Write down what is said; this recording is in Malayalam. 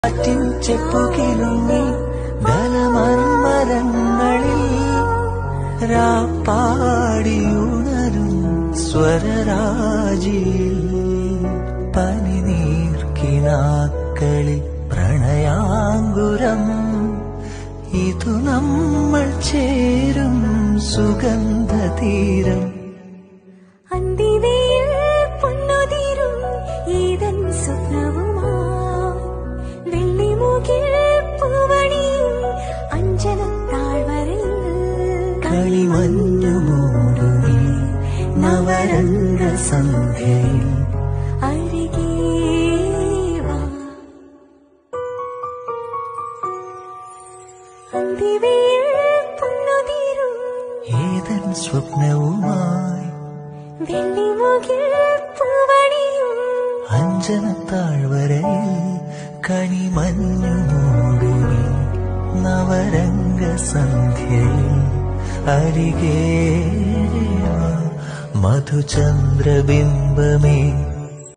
കാറ്റിൻ ചെപ്പുകിലുങ്ങി ദലമർമരങ്ങളിൽ രാപ്പാടിയുണരും സ്വരരാജിയിൽ പനിനീർക്കിനാക്കളിൽ പ്രണയാങ്കുരം ഇതു നമ്മൾ ചേരും സുഗന്ധതീരം അന്തിവയിൽ പൊന്നുതിരും ഏതൻ സ്വപ്നവുമായി വെള്ളിമുകിൽ പൂവണിയും അഞ്ജനത്താഴ്വരയിൽ കളിമഞ്ഞു മൂടുമി നവരംഗ സന്ധ്യയിൽ അരികേ വാ. അന്തിവയിൽ പൊന്നുതിരും ഏതൻ സ്വപ്നവുമായി വെള്ളിമുകിൽ പൂവണിയും അഞ്ജനത്താഴ്വരയിൽ കണിമഞ്ഞു മൂടുമി നവരംഗ സന്ധ്യയിൽ അരികേ വാ. മധുചന്ദ്രബിംബമേ